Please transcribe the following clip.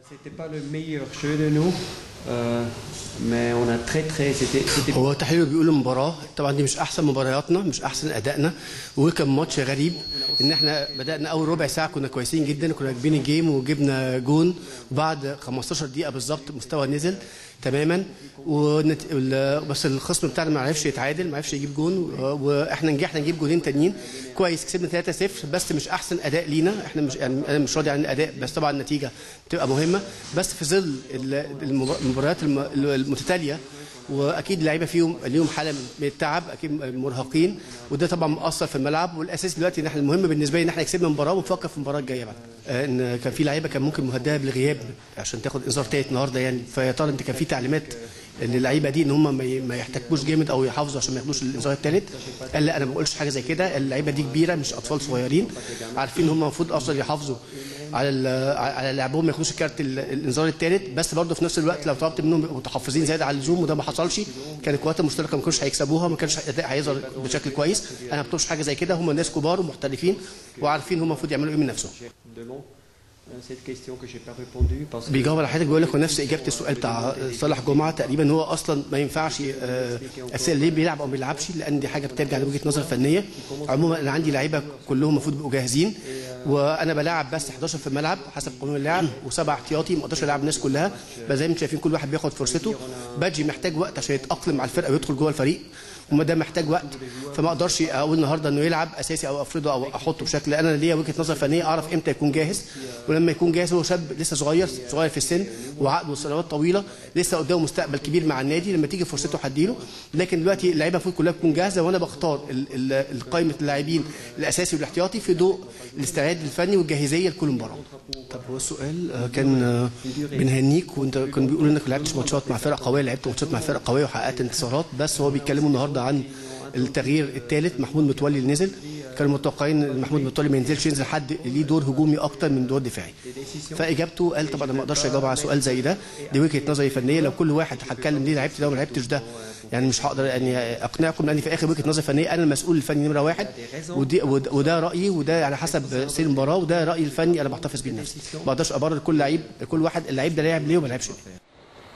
C'était pas le meilleur jeu de nous, euh, mais on a très très. C'était c'était هو تحليله بيقول المباراه طبعا دي مش احسن مبارياتنا مش احسن ادائنا وكان ماتش غريب ان احنا بدانا اول ربع ساعه كنا كويسين جدا كنا راكبين الجيم وجبنا جون وبعد 15 دقيقه بالظبط مستوى نزل تماما ونت... ال- بس الخصم بتاعنا ما عرفش يتعادل ما عرفش يجيب جون و- واحنا نجحنا نجيب جونين تانيين كويس كسبنا 3-0 بس مش احسن اداء لينا احنا مش يعني انا مش راضي عن الاداء بس طبعا النتيجه بتبقى مهمه بس في ظل ال- المب- المباريات الم- المتتاليه واكيد اللعيبه فيهم ليهم حاله من التعب اكيد مرهقين وده طبعا مؤثر في الملعب والاساس دلوقتي ان احنا المهم بالنسبه لي ان احنا كسبنا المباراه ونفكر في المباراه الجايه بعد آه، ان كان في لعيبه كان ممكن مهدده بالغياب عشان تاخد انذار تالت النهارده يعني فيا ترى انت كان في تعليمات للعيبه دي ان هم ما ي- ما يحتكوش جامد او يحافظوا عشان ما ياخدوش الانذار الثالث قال لا انا ما بقولش حاجه زي كده اللعيبه دي كبيره مش اطفال صغيرين عارفين ان هم المفروض اصلا يحافظوا على ال- على لعبهم ما ياخدوش الكارت ال- الانذار الثالث بس برضه في نفس الوقت لو طلبت منهم يبقوا متحفظين زياده على اللزوم وده ما حصلش كان القوات المشتركه ما كانوش هيكسبوها ما كانش الاداء هيظهر بشكل كويس انا ما بطلبش حاجه زي كده هم ناس كبار ومحترفين وعارفين هم المفروض يعملوا ايه من نفسهم de long. Euh, Cette question que j'ai pas répondu parce que بيجاوب على حضرتك بيقول لك هو نفس اجابه السؤال بتاع صالح جمعه تقريبا هو اصلا ما ينفعش آه، اسال ليه بيلعب او ما بيلعبش لان دي حاجه بترجع لوجهه نظر فنيه عموما انا عندي لعيبه كلهم المفروض يبقوا جاهزين وانا بلاعب بس 11 في الملعب حسب قانون اللعب وسبع احتياطي ما اقدرش العب الناس كلها بس زي ما انتم شايفين كل واحد بياخد فرصته باجي محتاج وقت عشان يتاقلم على الفرقه ويدخل جوه الفريق وما ده محتاج وقت فما اقدرش اقول النهارده انه يلعب اساسي او افرضه او احطه بشكل انا ليا وجهه نظر فنيه اعرف امتى يكون جاهز ولما يكون جاهز هو شاب لسه صغير صغير في السن وعقده سنوات طويله لسه قدامه مستقبل كبير مع النادي لما تيجي فرصته هديله لكن دلوقتي اللعيبه المفروض كلها تكون جاهزه وانا بختار ال- ال- قائمه اللاعبين الاساسي والاحتياطي في ضوء الاستعداد الفني والجاهزيه لكل مباراه. طب هو السؤال آه، كان آه، بنهنيك وانت كان بيقول انك لعبت ماتشات مع فرق قويه لعبت ماتشات مع فرق قويه وحققت انتصارات بس هو بيتكلموا النهارده عن التغيير الثالث محمود متولي اللي نزل كانوا متوقعين ان محمود متولي ما ينزلش ينزل حد ليه دور هجومي اكتر من دور دفاعي فاجابته قال طبعا انا ما اقدرش اجاوب على سؤال زي ده دي وجهه نظري فنيه لو كل واحد هتكلم ليه لعبت ده وما لعبتش ده يعني مش هقدر يعني اقنعكم لان في اخر وجهه نظر فنيه انا المسؤول الفني نمره واحد ودي ود- وده رايي وده على حسب سير المباراه وده رايي الفني انا بحتفظ بيه لنفسي ما اقدرش ابرر كل لعيب كل واحد اللعيب ده لعب ليه وما لعبش ليه